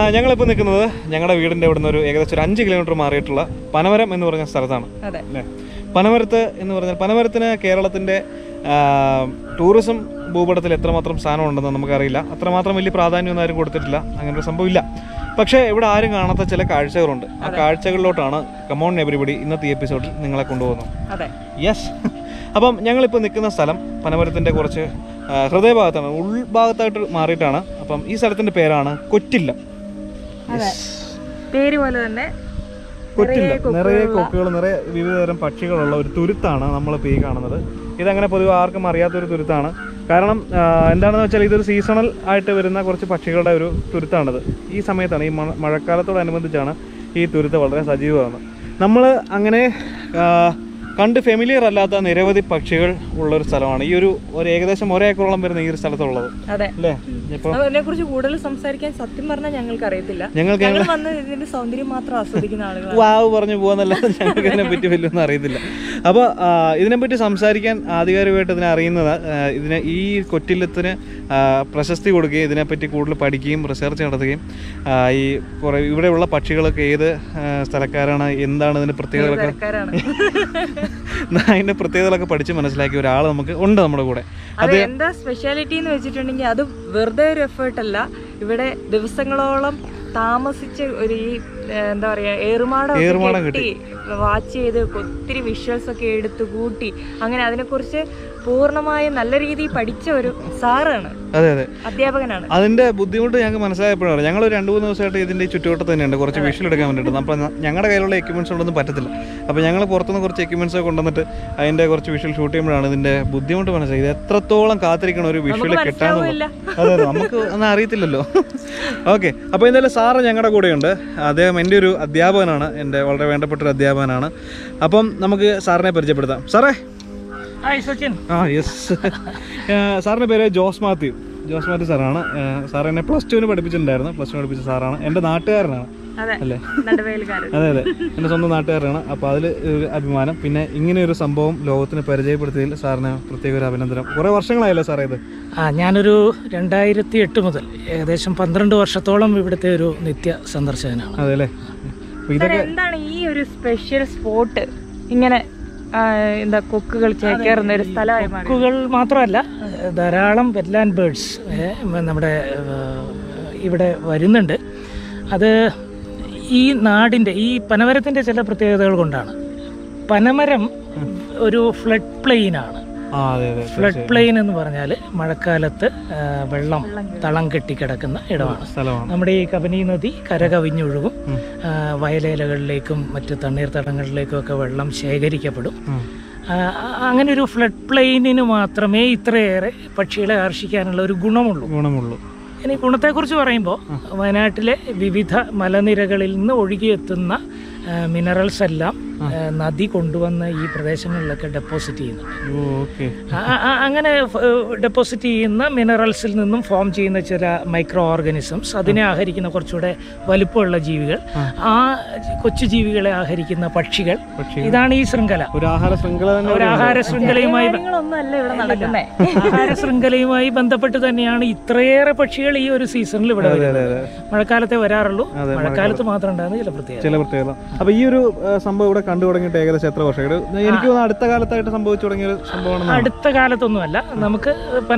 ഞങ്ങളിപ്പോൾ നിൽക്കുന്നത് ഞങ്ങളുടെ വീടിൻ്റെ ഇവിടുന്ന് ഒരു ഏകദേശം ഒരു അഞ്ച് കിലോമീറ്റർ മാറിയിട്ടുള്ള പനമരം എന്ന് പറഞ്ഞ സ്ഥലത്താണ് അതെ അല്ലേ പനമരത്ത് എന്ന് പറഞ്ഞാൽ പനമരത്തിന് കേരളത്തിൻ്റെ ടൂറിസം ഭൂപടത്തിൽ എത്രമാത്രം സ്ഥാനം ഉണ്ടെന്ന് നമുക്കറിയില്ല അത്രമാത്രം വലിയ പ്രാധാന്യമൊന്നും ആരും കൊടുത്തിട്ടില്ല അങ്ങനെ ഒരു സംഭവം ഇല്ല പക്ഷേ ഇവിടെ ആരും കാണാത്ത ചില കാഴ്ചകളുണ്ട് ആ കാഴ്ചകളിലോട്ടാണ് കമോൺ എവരിബഡി ഇന്നത്തെ ഈ എപ്പിസോഡിൽ നിങ്ങളെ കൊണ്ടുപോകുന്നത് അതെ യെസ് അപ്പം ഞങ്ങളിപ്പോൾ നിൽക്കുന്ന സ്ഥലം പനമരത്തിൻ്റെ കുറച്ച് ആ, ഹൃദയഭാഗത്താണ് ഉൾഭാഗത്തായിട്ട് മാറിയിട്ടാണ് അപ്പം ഈ സ്ഥലത്തിൻ്റെ പേരാണ് കൊറ്റില്ലം അതെ പേര് പോലെ തന്നെ കൊറ്റില്ലം നിറയെ കൊക്കുകൾ നിറയെ വിവിധ തരം പക്ഷികളുള്ള ഒരു തുരുത്താണ് നമ്മളിപ്പോൾ ഈ കാണുന്നത് ഇതങ്ങനെ പൊതുവെ ആർക്കും അറിയാത്തൊരു തുരുത്താണ് കാരണം ആ, എന്താണെന്ന് വെച്ചാൽ ഇതൊരു സീസണൽ ആയിട്ട് വരുന്ന കുറച്ച് പക്ഷികളുടെ ഒരു തുരുത്താണിത് ഈ സമയത്താണ് ഈ മഴ- മഴക്കാലത്തോടനുബന്ധിച്ചാണ് ഈ തുരുത്ത് വളരെ സജീവമാണ് നമ്മൾ അങ്ങനെ ആ, കണ്ട് ഫെമിലിയർ അല്ലാത്ത നിരവധി പക്ഷികൾ ഉള്ള ഒരു സ്ഥലമാണ് ഈ ഒരു ഒരു ഏകദേശം ഒരേക്കറോളം വരുന്ന ഈ ഒരു സ്ഥലത്തുള്ളത് അതെ അല്ലേ ഇപ്പോൾ അതിനെ കുറിച്ച് കൂടുതൽ സംസാരിക്കാൻ സത്യം പറഞ്ഞാൽ ഞങ്ങൾക്ക് അറിയത്തില്ല ഞങ്ങൾക്ക് ഞങ്ങൾ വന്ന് ഇതിന്റെ സൗന്ദര്യം മാത്രം ആസ്വദിക്കുന്ന ആളുകളാണ് വാവ് പറഞ്ഞു പോകുന്നല്ലാതെ ഞങ്ങൾക്ക് ഇതിനെ പറ്റി വലിയൊന്നും അറിയത്തില്ല അപ്പോൾ ഇതിനെപ്പറ്റി സംസാരിക്കാൻ ആധികാരികമായിട്ട് ഇതിനെ അറിയുന്നത് ആ, ഇതിനെ ഈ കൊറ്റില്ലത്തിന് ആ, പ്രശസ്തി കൊടുക്കുകയും ഇതിനെപ്പറ്റി കൂടുതൽ പഠിക്കുകയും റിസർച്ച് നടത്തുകയും ആ, ഈ കുറേ ഇവിടെയുള്ള പക്ഷികളൊക്കെ ഏത് ആ, സ്ഥലക്കാരാണ് എന്താണ് ഇതിൻ്റെ പ്രത്യേകതകളൊക്കെ തിരക്കാരാണ് അതിൻ്റെ പ്രത്യേകതകളൊക്കെ പഠിച്ച് മനസ്സിലാക്കിയ ഒരാൾ നമുക്ക് ഉണ്ട് നമ്മുടെ കൂടെ അത് എന്താ സ്പെഷ്യാലിറ്റി എന്ന് വെച്ചിട്ടുണ്ടെങ്കിൽ അത് വെറുതെ ഒരു എഫേർട്ട് അല്ല ഇവിടെ ദിവസങ്ങളോളം താമസിച്ച് ഒരു ഈ ഏഹ്, എന്താ പറയാ ഏറുമാടം ഏറുമാടം കെട്ടി വാച്ച് ചെയ്ത് ഒത്തിരി വിഷ്വൽസ് ഒക്കെ എടുത്തു കൂട്ടി അങ്ങനെ അതിനെക്കുറിച്ച് പൂർണ്ണമായും നല്ല രീതിയിൽ പഠിച്ച ഒരു സാറാണ് അതെ അതെ അധ്യാപകനാണ് അതിന്റെ ബുദ്ധിമുട്ട് ഞങ്ങൾക്ക് മനസ്സിലായപ്പോഴാണ് ഞങ്ങൾ രണ്ട് മൂന്ന് ദിവസമായിട്ട് ഇതിന്റെ ഈ ചുറ്റുവട്ടത്ത് തന്നെയുണ്ട് കുറച്ച് വിഷ്വൽ എടുക്കാൻ വേണ്ടിയിട്ട് അപ്പോൾ ഞങ്ങളുടെ കയ്യിലുള്ള എക്യുപ്മെന്റ്സ് കൊണ്ടൊന്നും പറ്റത്തില്ല അപ്പോൾ ഞങ്ങൾ പുറത്തുനിന്ന് കുറച്ച് എക്യുപ്മെന്റ്സ് ഒക്കെ കൊണ്ടുവന്നിട്ട് അതിന്റെ കുറച്ച് വിഷ്വൽ ഷൂട്ട് ചെയ്യുമ്പോഴാണ് ഇതിന്റെ ബുദ്ധിമുട്ട് മനസ്സിലായത് ഇത് എത്രത്തോളം കാത്തിരിക്കണം ഒരു വിഷ്വൽ കിട്ടാന്നുള്ളത് മനസ്സിലാവില്ല അതെ അതെ നമുക്ക് ഒന്നും അറിയത്തില്ലല്ലോ ഓക്കെ അപ്പോൾ എന്തായാലും സാറ് ഞങ്ങളുടെ കൂടെയുണ്ട് അദ്ദേഹം എൻ്റെ ഒരു അധ്യാപകനാണ് എൻ്റെ വളരെ വേണ്ടപ്പെട്ട ഒരു അധ്യാപകനാണ് അപ്പം നമുക്ക് സാറിനെ പരിചയപ്പെടുത്താം സാറേ ഹായ് സച്ചിൻ ആ യെസ് സാറിൻ്റെ പേര് ജോസ് മാത്യു ജോസ് മാത്യു സാറാണ് സാർ എന്നെ പ്ലസ് ടുവിന് പഠിപ്പിച്ചിട്ടുണ്ടായിരുന്നു പ്ലസ് ടു പഠിപ്പിച്ച സാറാണ് എൻ്റെ നാട്ടുകാരനാണ് അതെ അല്ലേ നടുവേലുകാരൻ അതെ അതെ എൻ്റെ സ്വന്തം നാട്ടുകാരനാണ് അപ്പോൾ അതിൽ ഒരു അഭിമാനം പിന്നെ ഇങ്ങനെ ഒരു സംഭവം ലോകത്തിന് പരിചയപ്പെടുത്തിയതിൽ സാറിന് പ്രത്യേക ഒരു അഭിനന്ദനം കുറേ വർഷങ്ങളായല്ലോ സാറേ ഇത് ആ ഞാനൊരു രണ്ടായിരത്തി എട്ട് മുതൽ ഏകദേശം പന്ത്രണ്ട് വർഷത്തോളം ഇവിടുത്തെ ഒരു നിത്യ സന്ദർശകനാണ് അതെ അല്ലേ അപ്പോൾ ഇതൊക്കെ എന്താണ് ഈ ഒരു സ്പെഷ്യൽ സ്പോട്ട് ഇങ്ങനെ ആ, എന്താ കൊക്കുകൾ ചേക്കേറുന്ന ഒരു സ്ഥലമായി മാറി കൊക്കുകൾ മാത്രമല്ല ധാരാളം വെറ്റ്ലാൻഡ് ബേഡ്സ് നമ്മുടെ ഏ, ഇവിടെ വരുന്നുണ്ട് അത് ഈ നാടിൻ്റെ ഈ പനമരത്തിൻ്റെ ചില പ്രത്യേകതകൾ കൊണ്ടാണ് പനമരം ഒരു ഫ്ലഡ് പ്ലെയിനാണ് ആ അതെ അതെ ഫ്ലഡ് പ്ലെയിൻ എന്ന് പറഞ്ഞാൽ മഴക്കാലത്ത് ആ, വെള്ളം തളം കെട്ടിക്കിടക്കുന്ന ഇടമാണ് സ്ഥലമാണ് നമ്മുടെ ഈ കബനി നദി കരകവിഞ്ഞൊഴുകും ആ, വയലേലകളിലേക്കും മറ്റ് തണ്ണീർത്തടങ്ങളിലേക്കും ഒക്കെ വെള്ളം ശേഖരിക്കപ്പെടും ഉം. ആ, അങ്ങനെ ഒരു ഫ്ലഡ് പ്ലെയിനിന് മാത്രമേ ഇത്രയേറെ പക്ഷികളെ ആകർഷിക്കാനുള്ള ഒരു ഗുണമുള്ളൂ ഗുണമുള്ളൂ ഇനി ഗുണത്തെക്കുറിച്ച് പറയുമ്പോൾ വയനാട്ടിലെ വിവിധ മലനിരകളിൽ നിന്ന് ഒഴുകിയെത്തുന്ന മിനറൽസ് എല്ലാം ആ, നദി കൊണ്ടുവന്ന് ഈ പ്രദേശങ്ങളിലൊക്കെ ഡെപ്പോസിറ്റ് ചെയ്യുന്നുണ്ട് ഓക്കെ ആ- ആ- അങ്ങനെ ഡെപ്പോസിറ്റ് ചെയ്യുന്ന മിനറൽസിൽ നിന്നും ഫോം ചെയ്യുന്ന ചില മൈക്രോ ഓർഗാനിസംസ് അതിനെ ആഹരിക്കുന്ന കുറച്ചുകൂടെ വലുപ്പമുള്ള ജീവികൾ ആ കൊച്ചു ജീവികളെ ആഹരിക്കുന്ന പക്ഷികൾ പക്ഷികൾ. ഇതാണ് ഈ ശൃംഖല ഒരു ആഹാര ശൃംഖല തന്നെ ഒരു ആഹാര ശൃംഖലയുമായി കാര്യങ്ങളൊന്നും അല്ല ഇവിടെ നടക്കുന്നേ ആഹാര ശൃംഖലയുമായി ബന്ധപ്പെട്ട് തന്നെയാണ് ഇത്രയേറെ പക്ഷികൾ ഈ ഒരു സീസണിൽ ഇവിടെ അതെ വരുന്നത് അതെ അതെ മഴക്കാലത്തെ വരാറുള്ളൂ മഴക്കാലത്ത് മാത്രം ഉണ്ടാകുന്ന ചില പ്രത്യേകത ചില പ്രത്യേകത അപ്പൊ ഈ ഒരു ആ, സംഭവം ഇവിടെ കണ്ടു തുടങ്ങിയിട്ട് ഏകദേശം എത്ര വർഷം ഒരു- എനിക്ക് തോന്നുന്നു അടുത്ത കാലത്തായിട്ട് സംഭവിച്ചു തുടങ്ങിയ ഒരു സംഭവമാണ് അടുത്ത കാലത്തൊന്നുമല്ല നമുക്ക്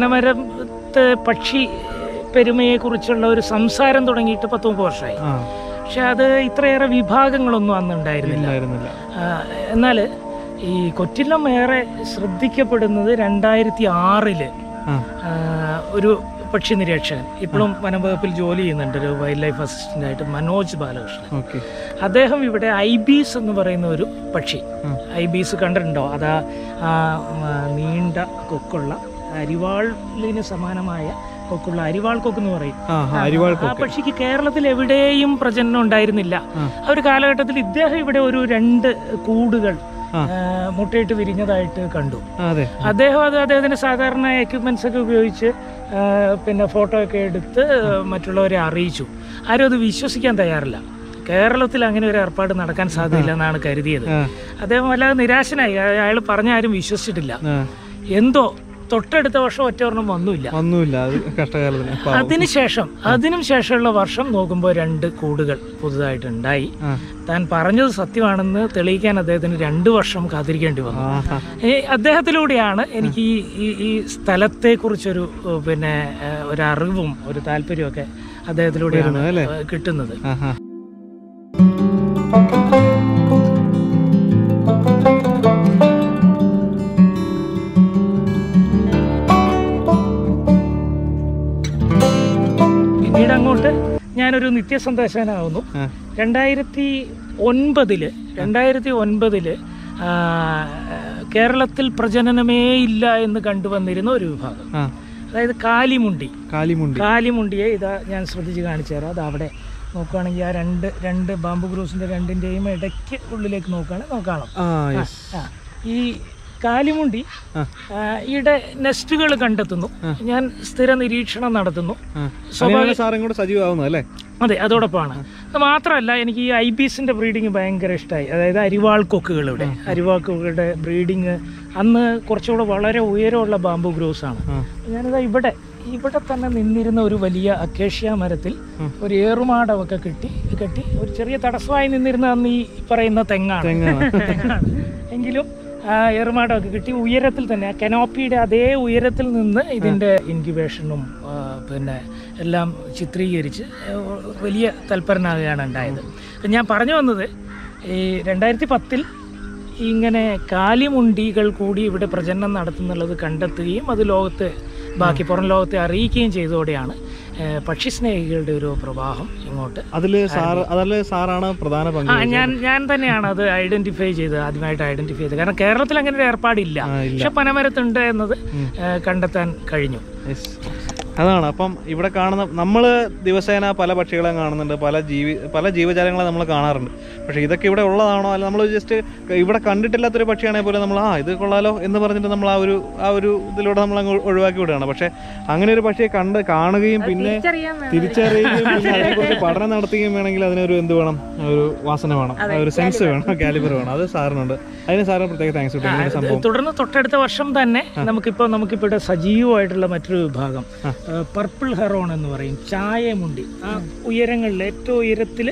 പനമരത്തെ പക്ഷി പെരുമയെ കുറിച്ചുള്ള ഒരു സംസാരം തുടങ്ങിയിട്ട് പത്ത് മുപ്പത് വർഷമായി ആ പക്ഷെ അത് ഇത്രയേറെ വിഭാഗങ്ങളൊന്നും അന്ന് ഉണ്ടായിരുന്നില്ല ഉണ്ടായിരുന്നില്ല എന്നാൽ ഈ കൊറ്റില്ലം ഏറെ ശ്രദ്ധിക്കപ്പെടുന്നത് രണ്ടായിരത്തി ആറില് ആ ഒരു പക്ഷി നിരീക്ഷകൻ ഇപ്പോഴും വനംവകുപ്പിൽ ജോലി ചെയ്യുന്നുണ്ട് ഒരു വൈൽഡ് ലൈഫ് അസിസ്റ്റന്റ് ആയിട്ട് മനോജ് ബാലകൃഷ്ണൻ ഓക്കെ അദ്ദേഹം ഇവിടെ ഐബീസ് എന്ന് പറയുന്ന ഒരു പക്ഷി ഐബീസ് കണ്ടിട്ടുണ്ടോ അതാ ആ, ഉം, ആ, നീണ്ട കൊക്കുള്ള അരിവാളിന് സമാനമായ കൊക്കുള്ള അരിവാൾ കൊക്ക് എന്ന് പറയും ആ ആ, അരിവാൾ ആ പക്ഷിക്ക് കേരളത്തിൽ എവിടെയും പ്രജനനം ഉണ്ടായിരുന്നില്ല ആ ഒരു കാലഘട്ടത്തിൽ ഇദ്ദേഹം ഇവിടെ ഒരു രണ്ട് കൂടുകൾ ആ. ആ, മുട്ടയിട്ട് വിരിഞ്ഞതായിട്ട് കണ്ടു ആ, അതെ അദ്ദേഹം അത് അദ്ദേഹത്തിന്റെ സാധാരണ എക്യുപ്മെന്റ്സ് ഒക്കെ ഉപയോഗിച്ച് ആ, പിന്നെ ഫോട്ടോ ഒക്കെ എടുത്ത് മറ്റുള്ളവരെ അറിയിച്ചു ആരും അത് വിശ്വസിക്കാൻ തയ്യാറില്ല കേരളത്തിൽ അങ്ങനെ ഒരു ഏർപ്പാട് നടക്കാൻ സാധ്യതയില്ല എന്നാണ് കരുതിയത് ആ. അദ്ദേഹം വല്ലാതെ നിരാശനായി അയാൾ പറഞ്ഞ ആരും വിശ്വസിച്ചിട്ടില്ല ആ, എന്തോ തൊട്ടടുത്ത വർഷം ഒറ്റ ഒരെണ്ണം വന്നില്ല ഒന്നുമില്ല അത് കഷ്ടകാലത്തിന് പാവം. അതിനുശേഷം അതിനും ശേഷമുള്ള വർഷം നോക്കുമ്പോൾ രണ്ട് കൂടുകൾ പുതുതായിട്ടുണ്ടായി ആ. താൻ പറഞ്ഞത് സത്യമാണെന്ന് തെളിയിക്കാൻ അദ്ദേഹത്തിന് രണ്ട് വർഷം കാത്തിരിക്കേണ്ടി വന്നു ആഹാ. ഈ അദ്ദേഹത്തിലൂടെയാണ് എനിക്ക് ഈ ഈ ഈ സ്ഥലത്തെക്കുറിച്ചൊരു ഏഹ്, പിന്നെ ഏഹ്, ഒരു അറിവും ഒരു താല്പര്യമൊക്കെ അദ്ദേഹത്തിലൂടെയാണ് വരുന്നത് അല്ലേ? ഏഹ്, കിട്ടുന്നത് ആഹാ. പിന്നീട് അങ്ങോട്ട് ഞാനൊരു നിത്യസന്ദേശനാവുന്നു ആ. രണ്ടായിരത്തി ഒൻപതില് രണ്ടായിരത്തി ഒൻപതില് ആ, കേരളത്തിൽ പ്രജനനമേ ഇല്ല എന്ന് കണ്ടുവന്നിരുന്ന ഒരു വിഭാഗം ആ അതായത് കാലിമുണ്ടി കാലിമുണ്ടി കാലിമുണ്ടിയെ ഇതാ ഞാൻ ശ്രദ്ധിച്ച് കാണിച്ചു തരാം അത് അവിടെ നോക്കുകയാണെങ്കിൽ ആ രണ്ട് രണ്ട് ബാമ്പു ഗ്രൂസിന്റെ രണ്ടിന്റെയും ഇടയ്ക്ക് ഉള്ളിലേക്ക് നോക്കുകയാണെങ്കിൽ നമുക്ക് കാണാം ആ യെസ് ആ, ഈ കാലിമുണ്ടി ആ. ആ, ഈയിടെ നെസ്റ്റുകൾ കണ്ടെത്തുന്നു ഞാൻ സ്ഥിര നിരീക്ഷണം നടത്തുന്നു ആ. അങ്ങനെയാണ് സാറും കൂടെ സജീവമാവുന്നത് അല്ലേ അതെ അതോടൊപ്പമാണ് അത് മാത്രമല്ല എനിക്ക് ഈ ഐബീസിന്റെ ബ്രീഡിങ് ഭയങ്കര ഇഷ്ടമായി അതായത് അരിവാൾ കൊക്കുകൾ ഇവിടെ അരിവാൾ കൊക്കുകളുടെ ബ്രീഡിങ് അന്ന് കുറച്ചുകൂടെ വളരെ ഉയരമുള്ള ബാമ്പു ഗ്രോസ് ആണ് ആ. ഞാനിതാ ഇവിടെ ഇവിടെ തന്നെ നിന്നിരുന്ന ഒരു വലിയ അക്കേഷ്യ മരത്തിൽ ഒരു ഏറുമാടമൊക്കെ കെട്ടി കെട്ടി ഒരു ചെറിയ തടസ്സമായി നിന്നിരുന്ന അന്ന് ഈ പറയുന്ന തെങ്ങാണ് തെങ്ങാണ്. തെങ്ങാണ് എങ്കിലും ആ ഏറുമാടമൊക്കെ കിട്ടി ഉയരത്തിൽ തന്നെ ആ കനോപ്പിയുടെ അതേ ഉയരത്തിൽ നിന്ന് ഇതിൻ്റെ ഇൻക്യുബേഷനും ആ, പിന്നെ എല്ലാം ചിത്രീകരിച്ച് ആ, വലിയ തൽപരനാകുകയാണ് ഉണ്ടായത് അപ്പം ഞാൻ പറഞ്ഞു വന്നത് ഈ രണ്ടായിരത്തി പത്തിൽ ഇങ്ങനെ കാലിമുണ്ടികൾ കൂടി ഇവിടെ പ്രജനനം നടത്തുന്നുള്ളത് കണ്ടെത്തുകയും അത് ലോകത്ത് ബാക്കി പുറം ലോകത്തെ അറിയിക്കുകയും ചെയ്തതോടെയാണ് ഏ, പക്ഷിസ്നേഹികളുടെ ഒരു പ്രവാഹം ഇങ്ങോട്ട് അതില് സാർ അതില് സാറാണ് പ്രധാന പങ്ക് ആ ഞാൻ ഞാൻ തന്നെയാണ് അത് ഐഡന്റിഫൈ ചെയ്തത് ആദ്യമായിട്ട് ഐഡന്റിഫൈ ചെയ്തത് കാരണം കേരളത്തിൽ അങ്ങനെ ഒരു ഏർപ്പാടില്ല ആ, ഇല്ല. പക്ഷെ പനമരത്തുണ്ട് എന്നത് ഏ, കണ്ടെത്താൻ കഴിഞ്ഞു Yes. അതാണ് അപ്പം ഇവിടെ കാണുന്ന നമ്മൾ ദിവസേന പല പക്ഷികളെ കാണുന്നുണ്ട് പല ജീവി പല ജീവജാലങ്ങളെ നമ്മൾ കാണാറുണ്ട് പക്ഷെ ഇതൊക്കെ ഇവിടെ ഉള്ളതാണോ അല്ല നമ്മൾ ജസ്റ്റ് ഇവിടെ കണ്ടിട്ടില്ലാത്തൊരു പക്ഷിയാണെങ്കിൽ പോലും നമ്മൾ ആ ഇത് കൊള്ളാലോ എന്ന് പറഞ്ഞിട്ട് നമ്മൾ ആ ഒരു ആ ഒരു ഇതിലൂടെ നമ്മൾ അങ്ങ് ഒഴിവാക്കി വിടുകയാണ് പക്ഷെ അങ്ങനെ ഒരു പക്ഷിയെ കണ്ട് കാണുകയും പിന്നെ തിരിച്ചറിയാൻ വേണം. തിരിച്ചറിയുകയും പിന്നെ അതിനെക്കുറിച്ച് പഠനം നടത്തുകയും വേണമെങ്കിൽ അതിനൊരു എന്ത് വേണം ഒരു വാസന വേണം ആ ഒരു സെൻസ് വേണം കാലിബർ വേണം അത് സാറിനുണ്ട് അതിന് സാറിന് പ്രത്യേക താങ്ക്സ് കിട്ടും ഇങ്ങനെ സംഭവം തുടർന്ന് തൊട്ടടുത്ത വർഷം തന്നെ നമുക്കിപ്പോൾ നമുക്കിപ്പോൾ ഇവിടെ സജീവമായിട്ടുള്ള മറ്റൊരു വിഭാഗം പർപ്പിൾ ഹെറോൺ എന്ന് പറയും ചായമുണ്ടി ആ ഉയരങ്ങളിൽ ഏറ്റവും ഉയരത്തിൽ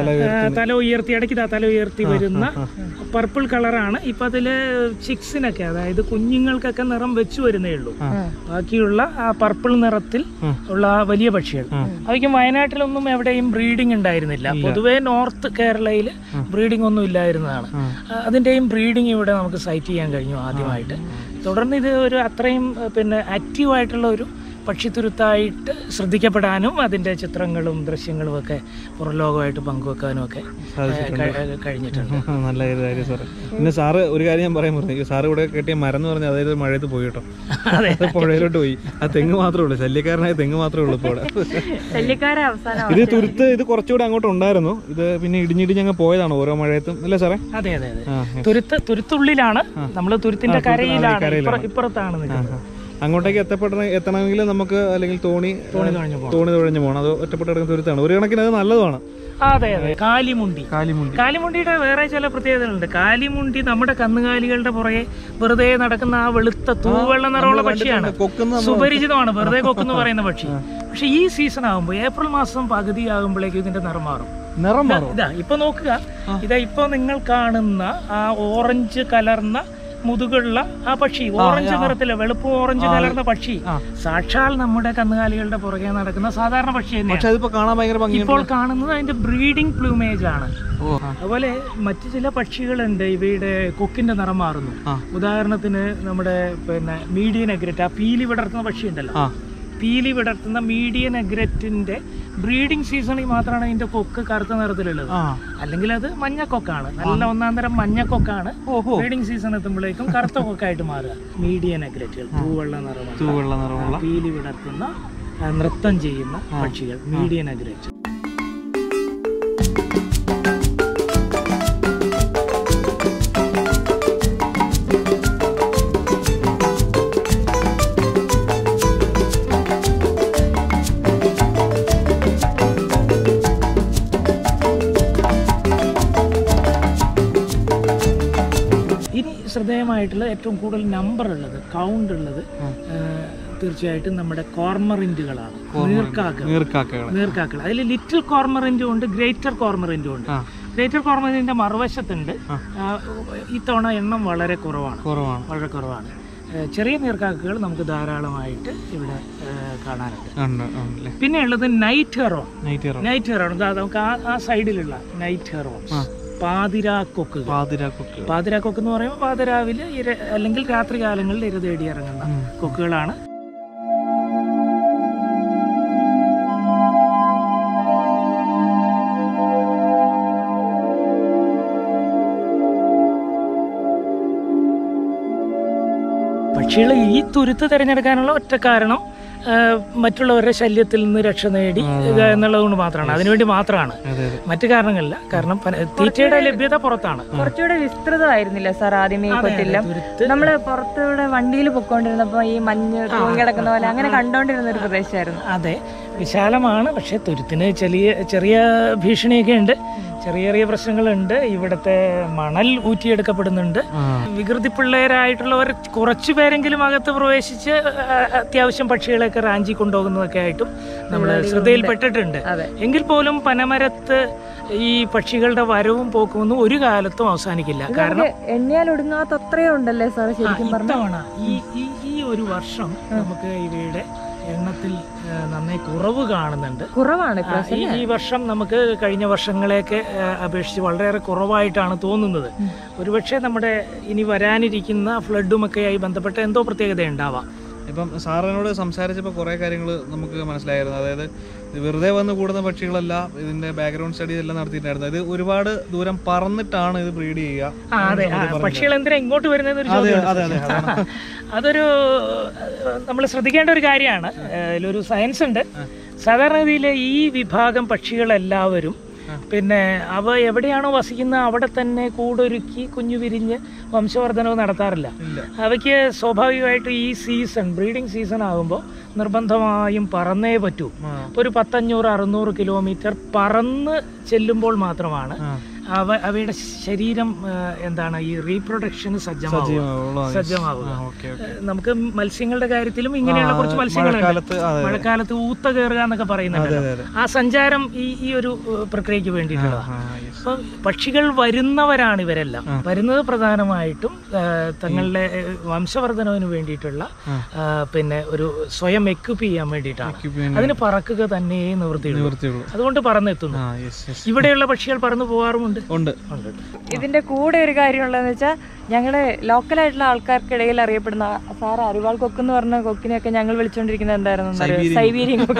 തല ഉയർത്തി ഇടയ്ക്ക് ദാ തല ഉയർത്തി വരുന്ന പർപ്പിൾ കളറാണ് ഇപ്പൊ അതില് ചിക്സിനൊക്കെ അതായത് കുഞ്ഞുങ്ങൾക്കൊക്കെ നിറം വെച്ചു വരുന്നേ ഉള്ളൂ ബാക്കിയുള്ള ആ പർപ്പിൾ നിറത്തിൽ ഉള്ള ആ വലിയ പക്ഷികൾ അവയ്ക്കും വയനാട്ടിലൊന്നും എവിടെയും ബ്രീഡിംഗ് ഉണ്ടായിരുന്നില്ല പൊതുവേ നോർത്ത് കേരളയിൽ ബ്രീഡിംഗ് ഒന്നും ഇല്ലായിരുന്നതാണ് ആ, അതിന്റെയും ബ്രീഡിംഗ് ഇവിടെ നമുക്ക് സൈറ്റ് ചെയ്യാൻ കഴിഞ്ഞു ആദ്യമായിട്ട് തുടർന്ന് ഇത് ഒരു അത്രയും ആ, പിന്നെ ആക്റ്റീവായിട്ടുള്ള ഒരു പക്ഷിത്തുരുത്തായിട്ട് ശ്രദ്ധിക്കപ്പെടാനും അതിന്റെ ചിത്രങ്ങളും ദൃശ്യങ്ങളും ഒക്കെ പുറം ലോകമായിട്ട് പങ്കുവെക്കാനും ഒക്കെ ഏ, കഴി- കഴിഞ്ഞിട്ടുണ്ട് നല്ല ഒരു കാര്യം സാറ് പിന്നെ സാറ് ഒരു കാര്യം ഞാൻ പറയാൻ പറഞ്ഞു ഈ സാറ് ഇവിടെ കെട്ടിയ മരം എന്ന് പറഞ്ഞാൽ അതായത് മഴയത്ത് പോയി കേട്ടോ അതെ അത് പുഴയിലോട്ട് പോയി ആ തെങ്ങ് മാത്രമേ ഉള്ളൂ ശല്യക്കാരനായ തെങ്ങ് മാത്രമേ ഉള്ളൂ ഇപ്പോൾ ഇവിടെ ശല്യക്കാരെ അവസാനം ഇത് തുരുത്ത് ഇത് കുറച്ചുകൂടെ അങ്ങോട്ട് ഉണ്ടായിരുന്നു ഇത് പിന്നെ ഇടിഞ്ഞിടിഞ്ഞ് അങ്ങ് പോയതാണ് ഓരോ മഴയത്തും അല്ലേ സാറേ അതെ അതെ അതെ ആ തുരുത്ത് തുരുത്തുള്ളിലാണ് നമ്മൾ തുരുത്തിന്റെ കരയിലാണ് ഇപ്പുറ- ഇപ്പുറത്താണ് നിൽക്കുന്നത് അങ്ങോട്ടേക്ക് എത്തപ്പെടണ എത്തണമെങ്കിൽ നമുക്ക് അല്ലെങ്കിൽ തോണി തോണി തുഴഞ്ഞു പോകണം തോണി തുഴഞ്ഞു പോകണം അത് ഒറ്റപ്പെട്ട് കിടക്കുന്ന തുരുത്താണ് ഒരു കണക്കിന് അത് നല്ലതാണ് അതെ അതെ കാലിമുണ്ടി കാലിമുണ്ടി കാലിമുണ്ടിയുടെ വേറെ ചില പ്രത്യേകതകളുണ്ട് കാലിമുണ്ടി നമ്മുടെ കന്നുകാലികളുടെ പുറകെ വെറുതെ നടക്കുന്ന ആ വെളുത്ത തൂവെള്ള നിറമുള്ള പക്ഷിയാണ് കൊക്കുന്ന സുപരിചിതമാണ് വെറുതെ കൊക്കെന്ന് പറയുന്ന പക്ഷി പക്ഷെ ഈ സീസൺ ആകുമ്പോൾ ഏപ്രിൽ മാസം പകുതി ആകുമ്പോഴേക്കും ഇതിന്റെ നിറം മാറും നിറം മാറും ഇതാ ഇപ്പൊ നോക്കുക ഇതാ ഇപ്പൊ നിങ്ങൾ കാണുന്ന ആ ഓറഞ്ച് കലർന്ന മുതുകുള്ള ആ പക്ഷി ഓറഞ്ച് നിറത്തിലെ വെളുപ്പ് ഓറഞ്ച് കലർന്ന പക്ഷി സാക്ഷാൽ നമ്മുടെ കന്നുകാലികളുടെ പുറകെ നടക്കുന്ന സാധാരണ പക്ഷി തന്നെയാണ് പക്ഷെ അതിപ്പോ കാണാൻ ഭയങ്കര ഭംഗിയുണ്ട് ഇപ്പോൾ കാണുന്നത് അതിന്റെ ബ്രീഡിംഗ് പ്ലൂമേജ് ആണ് ഓ ആ. അതുപോലെ മറ്റു ചില പക്ഷികളുണ്ട് ഇവയുടെ കൊക്കിന്റെ നിറം മാറുന്നു ആ. ഉദാഹരണത്തിന് നമ്മുടെ പിന്നെ മീഡിയൻ അഗ്രറ്റ് ആ പീലി വിടർത്തുന്ന പക്ഷി ഉണ്ടല്ലോ ആ പീലി വിടർത്തുന്ന മീഡിയൻ അഗ്രറ്റിന്റെ ബ്രീഡിംഗ് സീസണിൽ മാത്രമാണ് അതിന്റെ കൊക്ക് കറുത്ത നിറത്തിലുള്ളത് ആ അല്ലെങ്കിൽ അത് മഞ്ഞക്കൊക്കാണ് നല്ല ഒന്നാം തരം മഞ്ഞക്കൊക്കാണ് ഓഹോ ബ്രീഡിംഗ് സീസൺ എത്തുമ്പോഴേക്കും കറുത്ത കൊക്കായിട്ട് മാറുക മീഡിയൻ അഗ്രറ്റുകൾ പൂവെള്ള നിറമുള്ള തൂവെള്ള നിറമുള്ള പീലി വിടർത്തുന്ന ആ, നൃത്തം ചെയ്യുന്ന പക്ഷികൾ മീഡിയൻ അഗ്രറ്റ് ഇനി ശ്രദ്ധേയമായിട്ടുള്ള ഏറ്റവും കൂടുതൽ നമ്പർ ഉള്ളത് കൗണ്ട് ഉള്ളത് ആ, തീർച്ചയായിട്ടും നമ്മുടെ കോർമറിൻറ്റുകളാണ് നീർക്കാക്ക നീർക്കാക്കകൾ നീർക്കാക്കൾ അതിൽ ലിറ്റിൽ കോർമറിൻറ്റും ഉണ്ട് ഗ്രേറ്റർ കോർമറിൻറ്റും ഉണ്ട് ആ ഗ്രേറ്റർ കോർമറിൻ്റെ മറുവശത്തുണ്ട് ആ, ഇത്തവണ എണ്ണം വളരെ കുറവാണ് കുറവാണ് വളരെ കുറവാണ് ഏഹ് ചെറിയ നീർക്കാക്കകൾ നമുക്ക് ധാരാളമായിട്ട് ഇവിടെ ഏഹ് കാണാനുണ്ട് ഉണ്ട് ഉണ്ടല്ലേ പിന്നെ ഉള്ളത് നൈറ്റ് ഹെറോൺ നൈറ്റ് ഇറങ്ങും നൈറ്റ് ഹെറോൺ ഇതാ നമുക്ക് ആ ആ സൈഡിലുള്ള നൈറ്റ് ഹെറോൺസ് പാതിരാക്കൊക്കുകൾ പാതിരാക്കൊക്കെ പാതിരാക്കൊക്ക് എന്ന് പറയുമ്പോൾ പാതിരാവിൽ ഇര അല്ലെങ്കിൽ രാത്രി കാലങ്ങളിൽ ഇര തേടി ഇറങ്ങുന്ന കൊക്കുകളാണ് പക്ഷികൾ ഈ തുരുത്ത് തിരഞ്ഞെടുക്കാനുള്ള ഒറ്റ കാരണം ആ, മറ്റുള്ളവരുടെ ശല്യത്തിൽ നിന്ന് രക്ഷ നേടി എന്നുള്ളത് കൊണ്ട് മാത്രമാണ് അതിനുവേണ്ടി മാത്രമാണ് അതെ അതെ മറ്റു കാരണങ്ങളില്ല കാരണം പന- തീറ്റയുടെ ലഭ്യത പുറത്താണ് കുറച്ചുകൂടെ വിസ്തൃതമായിരുന്നില്ല സാർ ആദ്യമേ ഈ കൊട്ടില്ലം തുരുത്ത് നമ്മള് പുറത്തൂടെ വണ്ടിയിൽ പൊക്കോണ്ടിരുന്നപ്പോ ഈ മഞ്ഞ് തൂങ്ങി കിടക്കുന്ന പോലെ അങ്ങനെ കണ്ടോണ്ടിരുന്ന ഒരു പ്രദേശമായിരുന്നു അതെ വിശാലമാണ് പക്ഷെ തുരുത്തിന് ചെറിയ ചെറിയ ഭീഷണിയൊക്കെ ഉണ്ട് ചെറിയ ചെറിയ പ്രശ്നങ്ങളുണ്ട് ഇവിടുത്തെ മണൽ ഊറ്റിയെടുക്കപ്പെടുന്നുണ്ട് ആ വികൃതി പിള്ളേരായിട്ടുള്ളവർ കുറച്ചു പേരെങ്കിലും അകത്ത് പ്രവേശിച്ച് ആ, അത്യാവശ്യം പക്ഷികളെയൊക്കെ റാഞ്ചി കൊണ്ടുപോകുന്നതൊക്കെ ആയിട്ടും നമ്മൾ ശ്രദ്ധയിൽപ്പെട്ടിട്ടുണ്ട് അതെ. എങ്കിൽ പോലും പനമരത്ത് ഈ പക്ഷികളുടെ വരവും പോക്കുമൊന്നും ഒരു കാലത്തും അവസാനിക്കില്ല കാരണം നമുക്ക് എണ്ണിയാൽ ഒടുങ്ങാത്ത അത്രയും ഉണ്ടല്ലേ സാർ ശരിക്കും പറഞ്ഞു ഇത്തവണ ഈ ഈ ഈ ഒരു വർഷം നമുക്ക് ഇവയുടെ എണ്ണത്തിൽ ആ, നന്നേ കുറവ് കാണുന്നുണ്ട് കുറവാണ് ആ, ഈ ഈ വർഷം നമുക്ക് കഴിഞ്ഞ വർഷങ്ങളെയൊക്കെ ആ, അപേക്ഷിച്ച് വളരെയേറെ കുറവായിട്ടാണ് തോന്നുന്നത് ഒരുപക്ഷെ നമ്മുടെ ഇനി വരാനിരിക്കുന്ന ഫ്ലഡുമൊക്കെയായി ബന്ധപ്പെട്ട എന്തോ പ്രത്യേകത ഉണ്ടാവാം ഇപ്പം സാറിനോട് സംസാരിച്ചപ്പോൾ കുറേ കാര്യങ്ങൾ നമുക്ക് മനസ്സിലായിരുന്നു അതായത് ഇത് വെറുതെ വന്ന് കൂടുന്ന പക്ഷികളല്ല ഇതിന്റെ ബാക്ക്ഗ്രൗണ്ട് സ്റ്റഡി എല്ലാം നടത്തിയിട്ടുണ്ടായിരുന്നു ഇത് ഒരുപാട് ദൂരം പറന്നിട്ടാണ് ഇത് ബ്രീഡ് ചെയ്യുക ആ അതെ ആ, പക്ഷികൾ എന്തിനാ ഇങ്ങോട്ട് വരുന്നത് ഒരു അതെ ചോദ്യം അതെ അതെ അതാണ്. അതൊരു നമ്മൾ ശ്രദ്ധിക്കേണ്ട ഒരു കാര്യമാണ് ഇതിലൊരു സയൻസ് ഉണ്ട് സാധാരണഗതിയിൽ ഈ വിഭാഗം പക്ഷികളെല്ലാവരും പിന്നെ അവ എവിടെയാണോ വസിക്കുന്നത് അവിടെ തന്നെ കൂടൊരുക്കി കുഞ്ഞു വിരിഞ്ഞ് വംശവർദ്ധനവ് നടത്താറില്ല ഇല്ല. അവയ്ക്ക് സ്വാഭാവികമായിട്ടും ഈ സീസൺ ബ്രീഡിംഗ് സീസൺ ആകുമ്പോൾ നിർബന്ധമായും പറന്നേ പറ്റൂ ആ. ഇപ്പൊ ഒരു പത്തഞ്ഞൂറ് അറുന്നൂറ് കിലോമീറ്റർ പറന്ന് ചെല്ലുമ്പോൾ മാത്രമാണ് ആ. അവ അവയുടെ ശരീരം ആ, എന്താണ് ഈ റീപ്രൊഡക്ഷന് സജ്ജമാവുക ജീവനുള്ള ആ, സജ്ജമാവുക ആ, ഓക്കെ ഓക്കെ ഏഹ് നമുക്ക് മത്സ്യങ്ങളുടെ കാര്യത്തിലും ഇങ്ങനെയുള്ള കുറച്ച് മത്സ്യങ്ങളുണ്ട് മഴക്കാലത്ത് അതെ മഴക്കാലത്ത് ഊത്ത കയറുക എന്നൊക്കെ പറയുന്നുണ്ട് അതെ അതെ ആ സഞ്ചാരം ഈ ഈ ഒരു ഏഹ്, പ്രക്രിയയ്ക്ക് വേണ്ടിയിട്ടുള്ളതാണ് ആ, yes. അപ്പൊ പക്ഷികൾ വരുന്നവരാണ് ഇവരെല്ലാം വരുന്നത് പ്രധാനമായിട്ടും ഏഹ്, തങ്ങളുടെ ഏഹ്, വംശവർദ്ധനവിന് വേണ്ടിയിട്ടുള്ള ഏഹ്, പിന്നെ ഒരു സ്വയം എക്യുപ്പ് ചെയ്യാൻ വേണ്ടിയിട്ടാണ് Equipment അതിന് പറക്കുക തന്നെ നിവൃത്തിയുള്ളൂ നിവൃത്തിയുള്ളൂ അതുകൊണ്ട് പറന്നെത്തുന്നു ആ യെസ് യെസ് ഇവിടെയുള്ള പക്ഷികൾ പറന്നു പോകാറുമുണ്ട് ഉണ്ട് ഉണ്ട് ഇതിന്റെ കൂടെ ഒരു കാര്യമുള്ളതെന്ന് വെച്ചാൽ ഞങ്ങള് ലോക്കലായിട്ടുള്ള ആൾക്കാർക്കിടയിൽ അറിയപ്പെടുന്ന സാർ അരിവാൾ കൊക്ക് എന്ന് പറഞ്ഞ കൊക്കിനെയൊക്കെ ഞങ്ങൾ വിളിച്ചോണ്ടിരിക്കുന്നത് എന്തായിരുന്നു സൈബീരിയൻ കൊക്ക്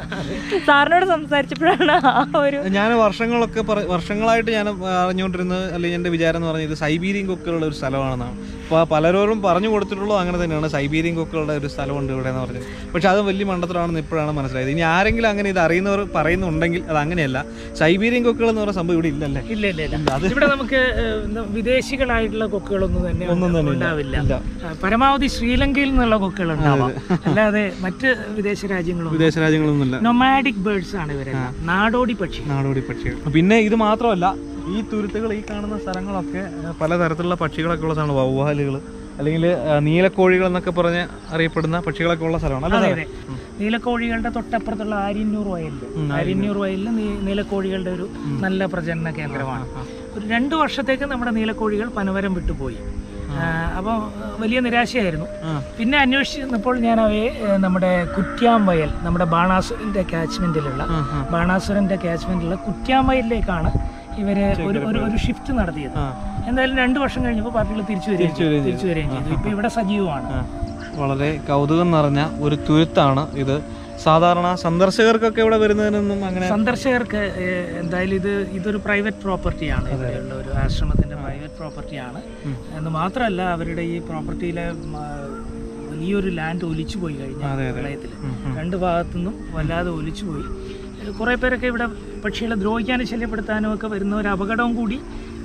സാറിനോട് സംസാരിച്ചപ്പോഴാണ് ആ ഒരു ഞാൻ വർഷങ്ങളൊക്കെ പറ- വർഷങ്ങളായിട്ട് ഞാൻ അറിഞ്ഞുകൊണ്ടിരുന്നത് അല്ലെങ്കിൽ എൻ്റെ വിചാരം എന്ന് പറഞ്ഞത് ഇത് സൈബീരിയൻ കൊക്കുകളുടെ ഒരു സ്ഥലമാണെന്നാണ് അപ്പോൾ പലരോടും പറഞ്ഞു കൊടുത്തിട്ടുള്ളൂ അങ്ങനെ തന്നെയാണ് സൈബീരിയൻ കൊക്കുകളുടെ ഒരു സ്ഥലമുണ്ട് ഇവിടെ എന്ന് പറഞ്ഞത് പക്ഷെ അത് വലിയ മണ്ടത്തരമാണെന്ന് ഇപ്പോഴാണ് മനസ്സിലായത് ഇനി ആരെങ്കിലും അങ്ങനെ ഇത് അറിയുന്നവർ പറയുന്നുണ്ടെങ്കിൽ അത് അങ്ങനെയല്ല സൈബീരിയൻ കൊക്കുകൾ എന്ന് പറയുന്ന സംഭവം ഇവിടെ ഇല്ലല്ലേ ഇല്ല ഇല്ല ഇല്ല ഇവിടെ നമുക്ക് ഏഹ്, എന്താ, വിദേശികളായിട്ടുള്ള കൊക്കുകളൊന്നും തന്നെ ഒന്നും തന്നെ ഇല്ല. ഉണ്ടാവില്ല ഇല്ല. ആ, പരമാവധി ശ്രീലങ്കയിൽ നിന്നുള്ള കൊക്കുകൾ ഉണ്ടാവാം അല്ലാതെ മറ്റ് വിദേശ രാജ്യങ്ങളൊന്നും വിദേശ രാജ്യങ്ങളൊന്നുമില്ല നൊമാഡിക് ബേർഡ്സ് ആണ് ഇവരെല്ലാം നാടോടി പക്ഷി നാടോടി പക്ഷികൾ പിന്നെ ഇത് മാത്രമല്ല ഈ തുരുത്തുകൾ ഈ കാണുന്ന സ്ഥലങ്ങളൊക്കെ ആ, പലതരത്തിലുള്ള പക്ഷികളൊക്കെ ഉള്ള സ്ഥലമാണ് വവ്വാലുകൾ അല്ലെങ്കിൽ ആ, നീലക്കോഴികൾ എന്നൊക്കെ പറഞ്ഞ് അറിയപ്പെടുന്ന പക്ഷികളൊക്കെ ഉള്ള സ്ഥലമാണ് അല്ലേ അതെ അതെ നീലക്കോഴികളുടെ തൊട്ടപ്പുറത്തുള്ള ആര്യന്നൂർ വയലിൽ ആര്യന്നൂർ വയലിൽ നീ- നീലക്കോഴികളുടെ ഒരു നല്ല പ്രജനന കേന്ദ്രമാണ് ഒരു രണ്ട് വർഷത്തേക്ക് നമ്മുടെ നീലക്കോഴികൾ പനവരം വിട്ടുപോയി അപ്പോൾ വലിയ നിരാശയായിരുന്നു ആ. പിന്നെ അന്വേഷിച്ച് ചെന്നപ്പോൾ ഞാൻ അവയെ ഏഹ്, നമ്മുടെ കുറ്റ്യാം വയൽ നമ്മുടെ ബാണാസുരന്റെ കാച്ച്മെന്റിലുള്ള ആ, ആ. ബാണാസുരന്റെ കാച്ച്മെന്റിലുള്ള കുറ്റ്യാം വയലിലേക്കാണ് ഇവര് ഒരു ഒരു ഒരു ഷിഫ്റ്റ് നടത്തിയത് ആ. എന്തായാലും രണ്ടു വർഷം കഴിഞ്ഞപ്പോൾ പാർട്ടികൾ തിരിച്ചു വരികയും ചെയ്തു. തിരിച്ചു വരികയും ചെയ്തു ഇപ്പൊ ഇവിടെ സജീവമാണ് ആ. വളരെ കൗതുകം നിറഞ്ഞ ഒരു തുരുത്താണ് ഇത് സാധാരണ സന്ദർശകർക്കൊക്കെ ഇവിടെ വരുന്നതിനൊന്നും അങ്ങനെ സന്ദർശകർക്ക് ഏഹ്, എന്തായാലും ഇത് ഇതൊരു പ്രൈവറ്റ് പ്രോപ്പർട്ടിയാണ് ഇവിടെയുള്ള ഒരു ആശ്രമത്തിന്റെ പ്രൈവറ്റ് പ്രോപ്പർട്ടിയാണ് എന്ന് മാത്രമല്ല അവരുടെ ഈ പ്രോപ്പർട്ടിയിലെ ഉം, ആ, വലിയൊരു ലാൻഡ് ഒലിച്ചു പോയി കഴിഞ്ഞ അതെ, അതെ. പ്രളയത്തിൽ രണ്ട് ഭാഗത്തു നിന്നും വല്ലാതെ ഒലിച്ചു പോയി കുറെ പേരൊക്കെ ഇവിടെ പക്ഷികളെ ദ്രോഹിക്കാനും ശല്യപ്പെടുത്താനും ഒക്കെ വരുന്ന ഒരു അപകടവും കൂടി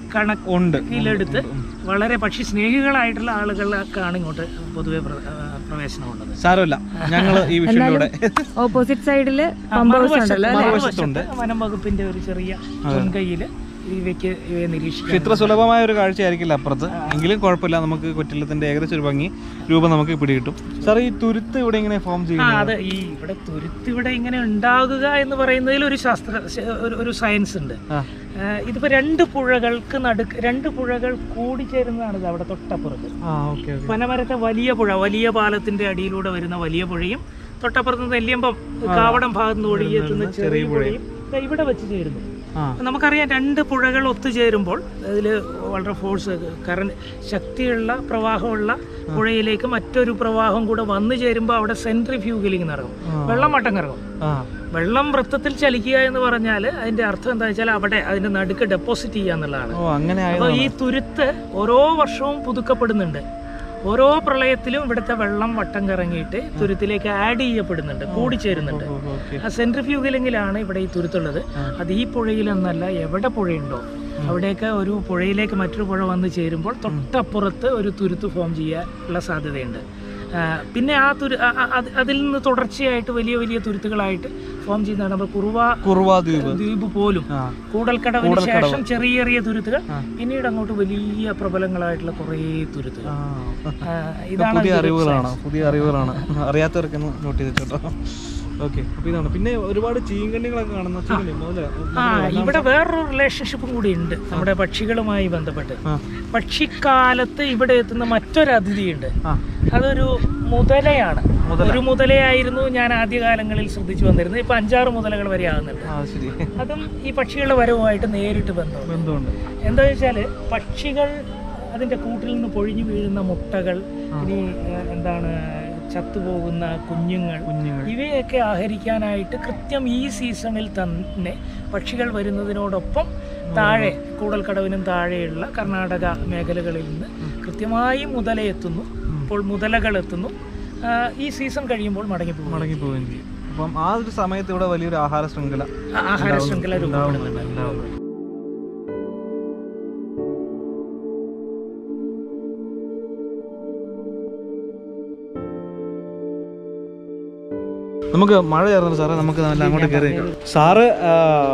ഉണ്ട് കണക്കിലെടുത്ത് വളരെ പക്ഷി സ്നേഹികളായിട്ടുള്ള ആളുകൾക്കാണ് ഇങ്ങോട്ട് പൊതുവെ പ്ര- ആ, പ്രവേശനമുള്ളത് സാരമില്ല ഞങ്ങള് ഈ വിഷയത്തിലൂടെ ഓപ്പോസിറ്റ് സൈഡില് ആ, മറുവശത്ത് ഉണ്ടല്ലോ മറുവശത്തുണ്ട്. വനം വകുപ്പിന്റെ ഒരു ചെറിയ മുൻകൈയില് ഇവയ്ക്ക് ഇവയെ പക്ഷെ നിരീക്ഷിക്കാം ഇത്ര സുലഭമായ ഒരു കാഴ്ചയായിരിക്കില്ല അപ്പുറത്ത് എങ്കിലും കുഴപ്പമില്ല നമുക്ക് കൊറ്റില്ലത്തിന്റെ ഏകദേശം ഒരു ഭംഗി രൂപം നമുക്ക് പിടികിട്ടും സാർ ഈ തുരുത്ത് ഇവിടെ ഇങ്ങനെ ഫോം ആ ചെയ്യുന്നത് അത് ഈ ഇവിടെ തുരുത്ത് ഇവിടെ ഇങ്ങനെ ഉണ്ടാകുക എന്ന് പറയുന്നതിൽ ഒരു ശാസ്ത്ര ശ- ഒരു- ഒരു സയൻസ് ഉണ്ട് ആ ആ, ഇതിപ്പോ രണ്ട് പുഴകൾക്ക് നടുക്ക് രണ്ട് പുഴകൾ കൂടിച്ചേരുന്നതാണ് ഇത് അവിടെ തൊട്ടപ്പുറത്ത് ആ ഓക്കെ ഓക്കെ പനമരത്തെ വലിയ പുഴ വലിയ പാലത്തിന്റെ അടിയിലൂടെ വരുന്ന വലിയ പുഴയും തൊട്ടപ്പുറത്ത് നെല്ലിയമ്പം കാവടം ഭാഗത്ത് നിന്ന് ഒഴുകിയെത്തുന്ന ചെറിയ പുഴയും ദാ ഇവിടെ വെച്ച് ചേരുന്നു ആ നമുക്കറിയാം രണ്ട് പുഴകൾ ഒത്തുചേരുമ്പോൾ അതിൽ വളരെ ഫോഴ്സ് കറണ്ട് ശക്തിയുള്ള പ്രവാഹമുള്ള പുഴയിലേക്ക് മറ്റൊരു പ്രവാഹം കൂടെ വന്നു ചേരുമ്പോൾ അവിടെ സെൻട്രിഫ്യൂഗലിംഗ് നടക്കും വെള്ളം വട്ടം കറങ്ങും ആ വെള്ളം വൃത്തത്തിൽ ചലിക്കുക എന്ന് പറഞ്ഞാൽ അതിന്റെ അർത്ഥം എന്താ വെച്ചാൽ അവിടെ അതിന്റെ നടുക്ക് ഡെപ്പോസിറ്റ് ചെയ്യുക എന്നുള്ളതാണ് ഓ അങ്ങനെ ആയത് അപ്പോൾ ഈ തുരുത്ത് ഓരോ വർഷവും പുതുക്കപ്പെടുന്നുണ്ട് ഓരോ പ്രളയത്തിലും ഇവിടുത്തെ വെള്ളം വട്ടം കറങ്ങിയിട്ട് തുരുത്തിലേക്ക് ആഡ് ചെയ്യപ്പെടുന്നുണ്ട് കൂടിച്ചേരുന്നുണ്ട് ഓക്കെ ആ സെൻട്രിഫ്യൂഗലിങ്ങിലാണ് ഇവിടെ ഈ തുരുത്തുള്ളത് അത് ഈ പുഴയിലെന്നല്ല എവിടെ പുഴയുണ്ടോ അവിടെയൊക്കെ ഒരു പുഴയിലേക്ക് മറ്റൊരു പുഴ വന്ന് ചേരുമ്പോൾ തൊട്ടപ്പുറത്ത് ഒരു തുരുത്ത് ഫോം ചെയ്യാനുള്ള സാധ്യതയുണ്ട് ആ, പിന്നെ ആ തുരു ആ- ആ- അത് അതിൽ നിന്ന് തുടർച്ചയായിട്ട് വലിയ വലിയ തുരുത്തുകളായിട്ട് ഫോം ചെയ്യുന്നതാണ് നമ്മൾ കുറുവ കുറുവാ ദ്വീപ് ദ്വീപ് പോലും ആ കൂടൽക്കടവിന് ശേഷം ചെറിയ ചെറിയ തുരുത്തുകൾ പിന്നീട് അങ്ങോട്ട് വലിയ പ്രബലങ്ങളായിട്ടുള്ള കുറേ തുരുത്തുകൾ ആ. ആ, ഇതാണ് പുതിയ ഇതിന്റെ അറിവുകളാണ് പുതിയ അറിവുകളാണ് അറിയാത്തവർക്ക് ഒന്ന് നോട്ട് ചെയ്തിട്ടോ ഓക്കെ അപ്പൊ ഇതാണ് പിന്നെ ഒരുപാട് ചീങ്കണ്ണികളൊക്കെ കാണുന്ന ചീങ്കണ്ണി മുതല ആ ഇവിടെ വേറൊരു റിലേഷൻഷിപ്പും കൂടി ഉണ്ട് നമ്മുടെ പക്ഷികളുമായി ബന്ധപ്പെട്ട് ആ പക്ഷിക്കാലത്ത് ഇവിടെ എത്തുന്ന മറ്റൊരു അതിഥിയുണ്ട് ആ അതൊരു മുതലയാണ് ഒരു മുതലയായിരുന്നു ഞാൻ ആദ്യകാലങ്ങളിൽ ശ്രദ്ധിച്ചു വന്നിരുന്നത് ഇപ്പൊ അഞ്ചാറ് മുതലകൾ വരെ ആകുന്നുണ്ട് ആ ശരി അതും ഈ പക്ഷികളുടെ വരവുമായിട്ട് നേരിട്ട് ബന്ധമുണ്ട് ബന്ധമുണ്ട് എന്താ വെച്ചാല് പക്ഷികൾ അതിന്റെ കൂട്ടിൽ നിന്ന് പൊഴിഞ്ഞു വീഴുന്ന മുട്ടകൾ ഇനി ഏഹ്, എന്താണ് ചത്തുപോകുന്ന കുഞ്ഞുങ്ങൾ കുഞ്ഞുങ്ങൾ ഇവയൊക്കെ ആഹരിക്കാനായിട്ട് കൃത്യം ഈ സീസണിൽ തന്നെ പക്ഷികൾ വരുന്നതിനോടൊപ്പം താഴെ കൂടൽക്കടവിനും താഴെയുള്ള കർണാടക മേഖലകളിൽ നിന്ന് കൃത്യമായി മുതലയെത്തുന്നു ഇപ്പോൾ മുതലകൾ എത്തുന്നു ആ, ഈ സീസൺ കഴിയുമ്പോൾ മടങ്ങിപ്പോകും മടങ്ങി പോവുകയും ചെയ്യും അപ്പം ആ ഒരു സമയത്ത് ഇവിടെ വലിയൊരു ആഹാര ശൃംഖല ആ- ആഹാര ശൃംഖല രൂപപ്പെടുന്നുണ്ട് ഉണ്ടാവുന്നുണ്ട് നമുക്ക് മഴ ചേർന്നിട്ട് സാറേ നമുക്ക് നല്ല അങ്ങോട്ട് കയറി സാറ് ആ,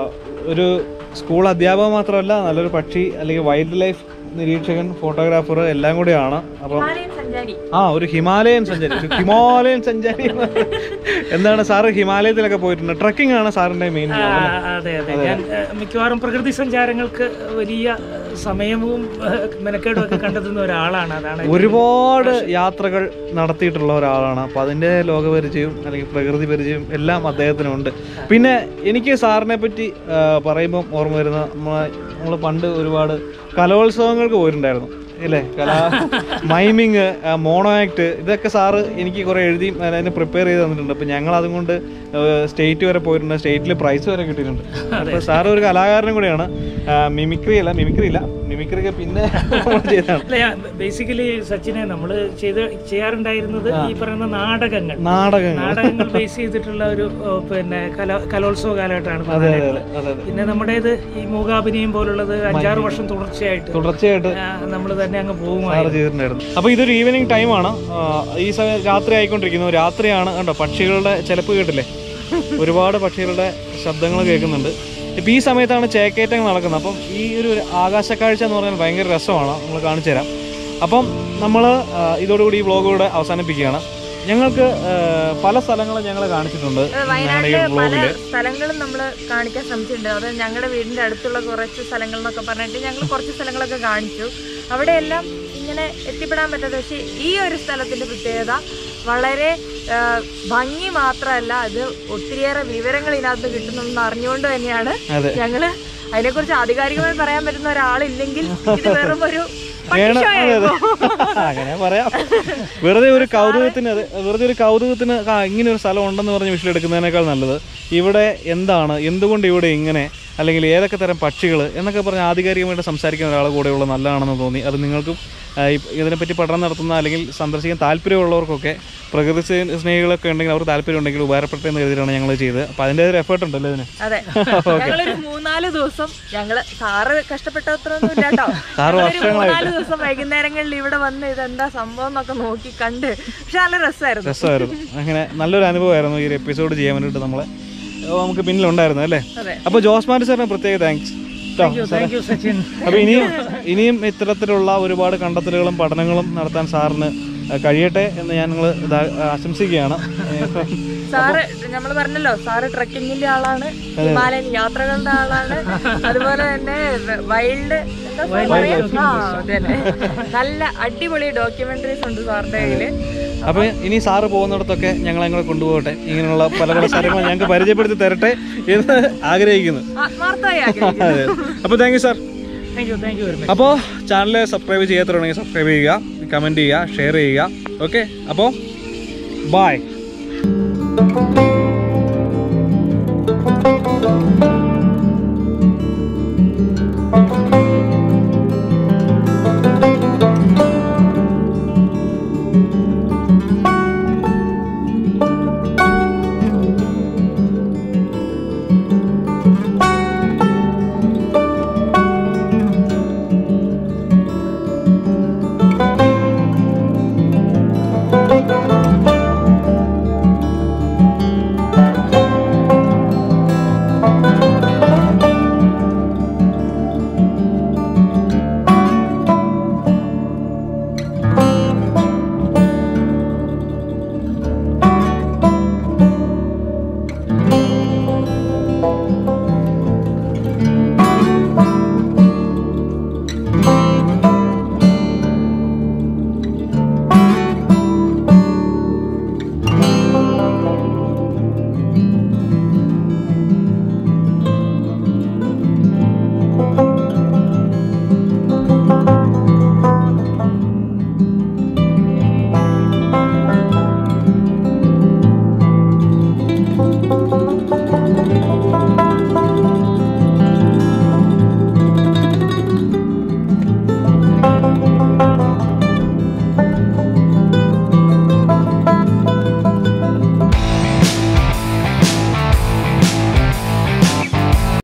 ഒരു സ്കൂൾ അധ്യാപകൻ മാത്രമല്ല നല്ലൊരു പക്ഷി അല്ലെങ്കിൽ വൈൽഡ് ലൈഫ് നിരീക്ഷകൻ ഫോട്ടോഗ്രാഫർ എല്ലാം കൂടിയാണ് അപ്പം ഹിമാലയൻ സഞ്ചാരി ആ ഒരു ഹിമാലയൻ സഞ്ചാരി ഒരു ഹിമാലയൻ സഞ്ചാരി എന്താണ് സാറ് ഹിമാലയത്തിലൊക്കെ പോയിട്ടുണ്ട് ട്രക്കിംഗ് ആണ് സാറിന്റെ മെയിൻ ആ, അതെ അതെ ഞാൻ ഏഹ്, മിക്കവാറും പ്രകൃതി സഞ്ചാരങ്ങൾക്ക് വലിയ ഏഹ്, സമയവും ഏഹ്, മെനക്കേടും ഒക്കെ കണ്ടെത്തുന്ന ഒരാളാണ് അതാണ് ഒരുപാട് യാത്രകൾ നടത്തിയിട്ടുള്ള ഒരാളാണ് അപ്പൊ അതിന്റെ ലോകപരിചയവും അല്ലെങ്കിൽ പ്രകൃതി പരിചയവും എല്ലാം അദ്ദേഹത്തിനുണ്ട് പിന്നെ എനിക്ക് സാറിനെ പറ്റി ആ, പറയുമ്പം ഓർമ്മ വരുന്ന നമ്മൾ പണ്ട് ഒരുപാട് കലോത്സവങ്ങൾക്ക് പോയിട്ടുണ്ടായിരുന്നു ഇല്ലേ കലാ മൈമിങ് മോണോ ആക്ട് ഇതൊക്കെ സാറ് എനിക്ക് കുറെ എഴുതി അതിനെ പ്രിപ്പയർ ചെയ്ത് തന്നിട്ടുണ്ട് അപ്പൊ ഞങ്ങൾ അതും കൊണ്ട് സ്റ്റേറ്റ് വരെ പോയിട്ടുണ്ട് സ്റ്റേറ്റിൽ പ്രൈസ് വരെ കിട്ടിയിട്ടുണ്ട് അപ്പൊ സാറ് ഒരു കലാകാരനും കൂടെയാണ് മിമിക്രി അല്ല മിമിക്രി ഇല്ല മിമിക്രി ഒക്കെ പിന്നെ നമ്മൾ ചെയ്തതാണ് അല്ല ബേസിക്കലി സച്ചിനെ നമ്മൾ ചെയ്ത് ചെയ്യാറുണ്ടായിരുന്നത് ഈ പറയുന്ന നാടകങ്ങൾ നാടകങ്ങൾ നാടകങ്ങൾ ബേസ് ചെയ്തിട്ടുള്ള ഒരു ഏഹ്, പിന്നെ കല കലോത്സവ കാലഘട്ടമാണ് അതെ അതെ പ്രധാനമായിട്ടും. അതെ അതെ അതെ പിന്നെ നമ്മുടേത് ഈ മൂകാഭിനയം പോലുള്ളത് അഞ്ചാറ് വർഷം തുടർച്ചയായിട്ട് തുടർച്ചയായിട്ട് നമ്മൾ തന്നെ അങ്ങ് പോകുമായി സാറ് ചെയ്തിട്ടുണ്ടായിരുന്നു അപ്പൊ ഇതൊരു ഈവനിങ് ടൈമാണ് ഈ സമയം രാത്രി ആയിക്കൊണ്ടിരിക്കുന്നു രാത്രിയാണ് കണ്ടോ പക്ഷികളുടെ ചിലപ്പ് കേട്ടില്ലേ ഒരുപാട് പക്ഷികളുടെ ശബ്ദങ്ങൾ കേൾക്കുന്നുണ്ട് ഇപ്പൊ ഈ സമയത്താണ് ചേക്കേറ്റങ്ങൾ നടക്കുന്നത് അപ്പം ഈ ഒരു ആകാശക്കാഴ്ച എന്ന് പറഞ്ഞാൽ ഭയങ്കര രസമാണ് നമ്മൾ കാണിച്ചു തരാം അപ്പം നമ്മൾ ഇതോടുകൂടി ഈ വ്ളോഗ് കൂടെ അവസാനിപ്പിക്കുകയാണ് ഞങ്ങൾക്ക് ആ, പല സ്ഥലങ്ങളും ഞങ്ങൾ കാണിച്ചിട്ടുണ്ട് ഞങ്ങളുടെ ഈ വയനാട്ടില് പല വ്ളോഗില് സ്ഥലങ്ങളും നമ്മൾ കാണിക്കാൻ ശ്രമിച്ചിട്ടുണ്ട് അത് ഞങ്ങളുടെ വീടിന്റെ അടുത്തുള്ള കുറച്ച് സ്ഥലങ്ങൾ എന്നൊക്കെ പറഞ്ഞിട്ട് ഞങ്ങൾ കുറച്ച് സ്ഥലങ്ങളൊക്കെ കാണിച്ചു അവിടെയെല്ലാം ഇങ്ങനെ എത്തിപ്പെടാൻ പറ്റാത്ത പക്ഷേ ഈ ഒരു സ്ഥലത്തിന്റെ പ്രത്യേകത വളരെ ആ, ഭംഗി മാത്രമല്ല അത് ഒത്തിരിയേറെ വിവരങ്ങൾ ഇതിനകത്ത് കിട്ടുന്നെന്ന് അറിഞ്ഞുകൊണ്ട് തന്നെയാണ് അതെ. ഞങ്ങള് അതിനെക്കുറിച്ച് ആധികാരികമായി പറയാൻ പറ്റുന്ന ഒരാളില്ലെങ്കിൽ ഇത് വെറും ഒരു വേണം അതെ അതെ പട്ടിഷമായിരുന്നു. അങ്ങനെ പറയാം വെറുതെ ഒരു കൗതുകത്തിന് അതെ വെറുതെ ഒരു കൗതുകത്തിന് ആ ഇങ്ങനെ ഒരു സ്ഥലം ഉണ്ടെന്ന് പറഞ്ഞ് വിഷയം എടുക്കുന്നതിനേക്കാൾ നല്ലത് ഇവിടെ എന്താണ് എന്തുകൊണ്ട് ഇവിടെ ഇങ്ങനെ അല്ലെങ്കിൽ ഏതൊക്കെ തരം പക്ഷികൾ എന്നൊക്കെ പറഞ്ഞ് ആധികാരികമായിട്ട് സംസാരിക്കുന്ന ഒരാൾ കൂടെയുള്ള നല്ലതാണെന്ന് തോന്നി അത് നിങ്ങൾക്കും ആ, ഈ- ഇതിനെപ്പറ്റി പഠനം നടത്തുന്ന അല്ലെങ്കിൽ സന്ദർശിക്കാൻ താല്പര്യമുള്ളവർക്കൊക്കെ പ്രകൃതി സ്നേ- സ്നേഹികളൊക്കെ ഉണ്ടെങ്കിൽ അവർക്ക് താല്പര്യം ഉണ്ടെങ്കിൽ ഉപകാരപ്പെട്ടെ എന്ന് കരുതിയിട്ടാണ് ഞങ്ങൾ ചെയ്തത് അപ്പോൾ അതിൻ്റെ ഒരു എഫേർട്ട് ഉണ്ടല്ലോ ഇതിന് അതെ ഞങ്ങളൊരു മൂന്നാല് ദിവസം ഞങ്ങള് സാറ് കഷ്ടപ്പെട്ടത്രൊന്നും ഇല്ല കേട്ടോ സാറ് ഞങ്ങളൊരു മൂന്നാല് ദിവസം വൈകുന്നേരങ്ങളിൽ ഇവിടെ വന്ന് ഇതെന്താ സംഭവം എന്നൊക്കെ നോക്കി കണ്ട് പക്ഷെ നല്ല രസമായിരുന്നു രസമായിരുന്നു അങ്ങനെ നല്ലൊരു അനുഭവമായിരുന്നു ഈ ഒരു എപ്പിസോഡ് ചെയ്യാൻ വേണ്ടിയിട്ട് നമ്മളെ ഏഹ് നമുക്ക് പിന്നിലുണ്ടായിരുന്നു അല്ലേ അതെ അപ്പോൾ ജോസ് മാറ്റി സാറിന് പ്രത്യേക thanks thank you thank you Sachin അപ്പോൾ ഇനിയും ഇനിയും ഇത്തരത്തിലുള്ള ഒരുപാട് കണ്ടെത്തലുകളും പഠനങ്ങളും നടത്താൻ സാറിന് ഏഹ്, കഴിയട്ടെ എന്ന് ഞാൻ നിങ്ങൾ ആശംസിക്കുകയാണ് ഏഹ്, സാറ് നമ്മൾ പറഞ്ഞല്ലോ സാറ് ട്രക്കിങ്ങിന്റെ ആളാണ് ഹിമാലയൻ യാത്രകളുടെ ആളാണ് അതുപോലെ തന്നെ വൈൽഡ് എന്താ സാർ പറയാ? ആ, അതന്നെ. നല്ല അടിപൊളി ഡോക്യുമെന്ററീസ് ഉണ്ട് സാറിന്റെ കയ്യില് അപ്പോൾ ഇനി സാറ് പോകുന്നിടത്തൊക്കെ ഞങ്ങൾ ഞങ്ങളെ കൊണ്ടുപോകട്ടെ ഇങ്ങനെയുള്ള പല പല സ്ഥലങ്ങൾ ഞങ്ങൾക്ക് പരിചയപ്പെടുത്തി തരട്ടെ എന്ന് ആഗ്രഹിക്കുന്നു ആത്മാർത്ഥമായി ആഗ്രഹിക്കുന്നു. അതെ അപ്പോൾ thank you sir thank you thank you very much അപ്പോൾ ചാനൽ സബ്സ്ക്രൈബ് ചെയ്യാത്തവരുണ്ടെങ്കിൽ സബ്സ്ക്രൈബ് ചെയ്യുക കമൻറ്റ് ചെയ്യുക ഷെയർ ചെയ്യുക ഓക്കെ അപ്പോൾ ബായ്